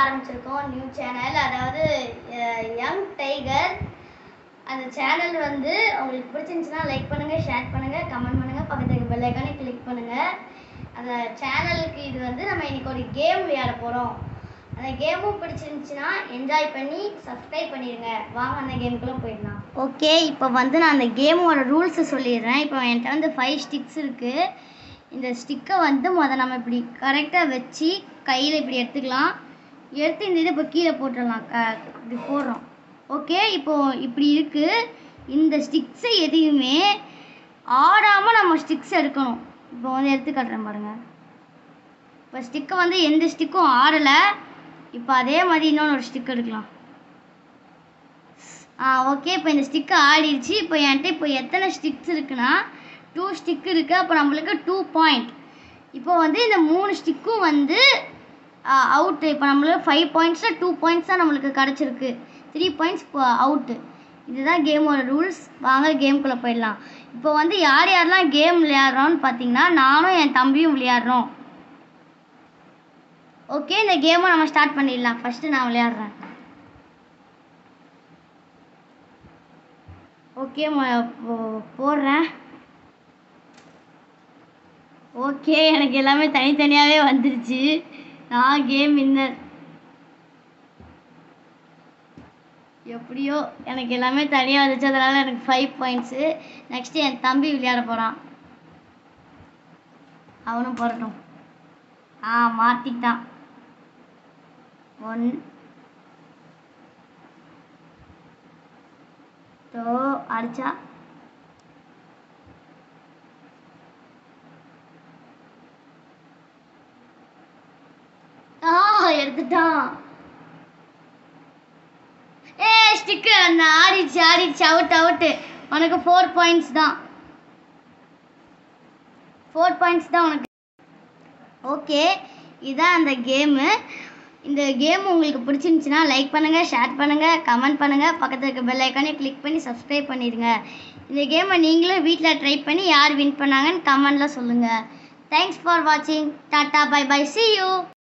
ஆரம்பிச்சிருக்கோம் new channel அதாவது young tiger அந்த சேனல் வந்து உங்களுக்கு பிடிச்சிருந்துச்சுன்னா லைக் பண்ணுங்கள் ஷேர் பண்ணுங்கள் கமெண்ட் பண்ணுங்கள் பக்கத்துக்கு பெல் ஐக்கானே கிளிக் பண்ணுங்கள் அந்த சேனலுக்கு இது வந்து நம்ம இன்னைக்கு ஒரு கேம் விளையாட போகிறோம் அந்த கேமும் பிடிச்சிருந்துச்சுன்னா என்ஜாய் பண்ணி சப்ஸ்கிரைப் பண்ணிடுங்க வாங்க அந்த கேமுக்குள்ளே போயிடலாம் ஓகே இப்போ வந்து நான் அந்த கேமோட ரூல்ஸை சொல்லிடுறேன் இப்போ என்கிட்ட வந்து ஃபைவ் ஸ்டிக்ஸ் இருக்குது இந்த ஸ்டிக்கை வந்து முத நம்ம இப்படி கரெக்டாக வச்சு கையில் இப்படி எடுத்துக்கலாம் எடுத்து இந்த இதை இப்போ கீழே போட்டுடலாம் க- இப்படி போடுறோம் ஓகே இப்போ இப்படி இருக்குது இந்த ஸ்டிக்ஸை எதையுமே ஆடாமல் நம்ம ஸ்டிக்ஸ் எடுக்கணும் இப்போ வந்து எடுத்து காட்டுறேன் பாருங்கள் இப்போ ஸ்டிக்கை வந்து எந்த ஸ்டிக்கும் ஆடலை இப்போ அதே மாதிரி இன்னொன்று ஒரு ஸ்டிக் எடுக்கலாம் ஆ ஓகே இப்போ இந்த ஸ்டிக்கு ஆடிடுச்சு இப்போ என்கிட்ட இப்போ எத்தனை ஸ்டிக்ஸ் இருக்குன்னா டூ ஸ்டிக் இருக்குது அப்போ நம்மளுக்கு டூ பாயிண்ட் இப்போ வந்து இந்த மூணு ஸ்டிக்கும் வந்து அவுட்டு இப்போ நம்மளுக்கு ஃபைவ் பாயிண்ட்ஸில் டூ பாயிண்ட்ஸ் தான் நம்மளுக்கு கிடச்சிருக்கு த்ரீ பாயிண்ட்ஸ் இப்போ அவுட்டு இதுதான் கேமோட ரூல்ஸ் வாங்க கேம்குள்ளே போயிடலாம் இப்போ வந்து யார் யாரெல்லாம் கேம் விளையாடுறோன்னு பார்த்தீங்கன்னா நானும் என் தம்பியும் விளையாடுறோம் ஓகே இந்த கேமை நம்ம ஸ்டார்ட் பண்ணிடலாம் ஃபஸ்ட்டு நான் விளையாடுறேன் ஓகே போடுறேன் ஓகே எனக்கு எல்லாமே தனித்தனியாகவே வந்துருச்சு நான் கேம் வின்னர் எப்படியோ எனக்கு எல்லாமே தனியாக வந்துச்சு அதனால் எனக்கு ஃபைவ் பாயிண்ட்ஸு நெக்ஸ்ட்டு என் தம்பி விளையாட போகிறான் அவனும் போடட்டும் ஆ மாற்றிக்கிட்டான் ஒன் டோ அடிச்சா ஆ எடுத்துட்டான் ஏ ஸ்டிக்கு அந்த ஆடிச்சு ஆடிச்சு அவுட் அவுட்டு உனக்கு ஃபோர் பாயிண்ட்ஸ் தான் ஃபோர் பாயிண்ட்ஸ் தான் உனக்கு ஓகே இதான் அந்த கேமு இந்த கேம் உங்களுக்கு பிடிச்சிருந்துச்சுன்னா லைக் பண்ணுங்கள் ஷேர் பண்ணுங்கள் கமெண்ட் பண்ணுங்கள் பக்கத்தில் இருக்க பெல் ஐக்கானே கிளிக் பண்ணி சப்ஸ்கிரைப் பண்ணிடுங்க இந்த கேமை நீங்களும் வீட்டில் ட்ரை பண்ணி யார் வின் பண்ணாங்கன்னு கமெண்டில் சொல்லுங்கள் தேங்க்ஸ் ஃபார் வாட்சிங் tata bye bye see you